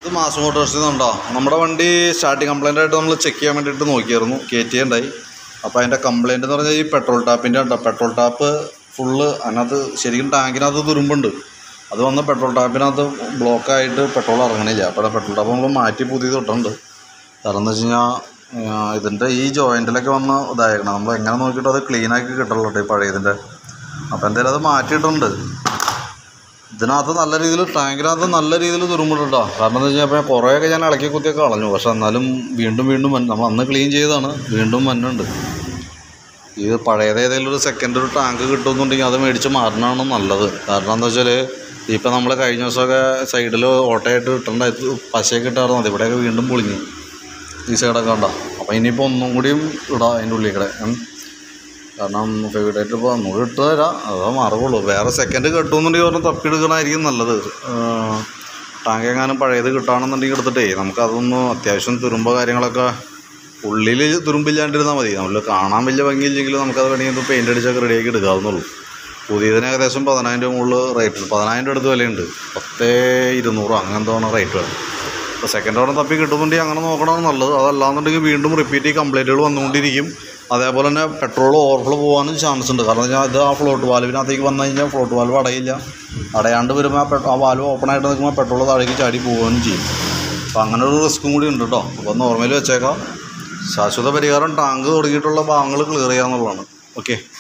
ഇത് മാസ് മോട്ടോഴ്സിൽ നിന്നുണ്ടോ നമ്മുടെ വണ്ടി സ്റ്റാർട്ടിങ് കംപ്ലൈൻ്റ് ആയിട്ട് നമ്മൾ ചെക്ക് ചെയ്യാൻ വേണ്ടിയിട്ട് നോക്കിയായിരുന്നു കയറ്റി ഉണ്ടായി അപ്പോൾ അതിൻ്റെ കംപ്ലൈൻറ്റ് എന്ന് പറഞ്ഞാൽ ഈ പെട്രോൾ ടാപ്പിൻ്റെ ഉണ്ടോ പെട്രോൾ ടാപ്പ് ഫുള്ള് അതിനകത്ത് ശരിക്കും ടാങ്കിനകത്ത് തുരുമ്പുണ്ട് അത് വന്ന് പെട്രോൾ ടാപ്പിനകത്ത് ബ്ലോക്കായിട്ട് പെട്രോൾ ഇറങ്ങണില്ല അപ്പോൾ പെട്രോൾ ടാപ്പ് നമ്മൾ മാറ്റി പുതിയത് ഇട്ടുണ്ട് കാരണം എന്ന് വെച്ച് കഴിഞ്ഞാൽ ഇതിൻ്റെ ഈ ജോയിൻറ്റിലൊക്കെ വന്ന് ഇതായിരിക്കണം നമ്മൾ എങ്ങനെ നോക്കിയിട്ട് അത് ക്ലീനാക്കി കിട്ടുള്ളൂ കേട്ടോ ഈ പഴയതിൻ്റെ അപ്പോൾ എന്തായാലും അത് മാറ്റിയിട്ടുണ്ട് ഇതിനകത്ത് നല്ല രീതിയിൽ ടാങ്കിനകത്ത് നല്ല രീതിയിൽ തുരുമ്പുണ്ട് കേട്ടോ കാരണം എന്ന് വെച്ച് കഴിഞ്ഞാൽ കുറേയൊക്കെ ഞാൻ ഇളക്കി കുത്തിയൊക്കെ കളഞ്ഞു പക്ഷെ എന്നാലും വീണ്ടും വീണ്ടും മഞ്ഞ് നമ്മൾ അന്ന് ക്ലീൻ ചെയ്തതാണ് വീണ്ടും മഞ്ഞുണ്ട് ഇത് പഴയത് ഏതെങ്കിലും ഒരു സെക്കൻഡ് ഒരു ടാങ്ക് കിട്ടുമെന്നുണ്ടെങ്കിൽ അത് മേടിച്ച് മാറണതാണ് നല്ലത് കാരണം എന്താ വെച്ചാൽ ഇപ്പം നമ്മൾ കഴിഞ്ഞ ദിവസമൊക്കെ സൈഡിൽ ഓട്ടയായിട്ട് ഇട്ടേണ്ട പശയൊക്കെ ഇട്ടായിരുന്നു മതി ഇവിടെയൊക്കെ വീണ്ടും പൊളിഞ്ഞു ഈ സൈഡൊക്കെ ഉണ്ടോ അപ്പോൾ ഇനിയിപ്പോൾ ഒന്നും കൂടിയും ഇടാം അതിൻ്റെ ഉള്ളിൽ കൂടെ ഉം. കാരണം ഫേവറേറ്റ് ഇപ്പോൾ ഒന്നുകൂടി ഇട്ട് തരാം അതോ മാറുള്ളൂ വേറെ സെക്കൻഡ് കിട്ടുമെന്നുണ്ടെങ്കിൽ ഒരെണ്ണം തപ്പിയെടുക്കണമായിരിക്കും നല്ലത് ടാങ്ക് എങ്ങാനും പഴയത് കിട്ടുകയാണെന്നുണ്ടെങ്കിൽ എടുത്തിട്ടേ നമുക്ക് അതൊന്ന് അത്യാവശ്യം തുരുമ്പോ കാര്യങ്ങളൊക്കെ ഉള്ളിൽ തുരുമ്പില്ലാണ്ടിരുന്നാൽ മതി നമ്മൾ കാണാൻ വലിയ ഭംഗിയില്ലെങ്കിലും നമുക്കത് വേണമെങ്കിൽ പെയിൻ്റ് അടിച്ചൊക്കെ റെഡിയാക്കി എടുക്കാവുന്നുള്ളൂ പുതിയതിന് ഏകദേശം പതിനായിരം രൂപ മുകളിൽ റേറ്റ് പതിനായിരം രൂപ അടുത്ത് വിലയുണ്ട് പത്തേ ഇരുന്നൂറ് അങ്ങനത്തെ ആണ് റേറ്റ് വരുന്നത് ഇപ്പോൾ സെക്കൻഡ് ഓർഡർ തപ്പി കിട്ടുന്നുണ്ടെങ്കിൽ അങ്ങനെ നോക്കണതാണ് നല്ലത് അതല്ലാന്നുണ്ടെങ്കിൽ വീണ്ടും റിപ്പീറ്റ് കംപ്ലൈൻറ്റുകൾ വന്നുകൊണ്ടിരിക്കും അതേപോലെ തന്നെ പെട്രോൾ ഓവർഫ്ലോ പോകാനും ചാൻസ് ഉണ്ട് കാരണം വെച്ചാൽ ഇത് ആ ഫ്ലോട്ട് വാൽവിനകത്തേക്ക് വന്നു കഴിഞ്ഞാൽ ഫ്ലോട്ട് വാൽവ് അടയില്ല അടയാണ്ട് വരുമ്പോൾ ആ പെട്രോ ആ വാൽവ് ഓപ്പൺ ആയിട്ട് നിൽക്കുമ്പോൾ പെട്രോൾ താഴേക്ക് ചാടി പോവുകയും ചെയ്യും അപ്പോൾ അങ്ങനെ ഒരു റിസ്ക്കും കൂടി ഉണ്ട് കേട്ടോ അപ്പോൾ നോർമലി വെച്ചേക്കാം ശാശ്വത പരിഹാരം ടാങ്ക് തുടങ്ങിയിട്ടുള്ള ഭാഗങ്ങൾ ക്ലിയർ ചെയ്യാന്നുള്ളതാണ് ഓക്കെ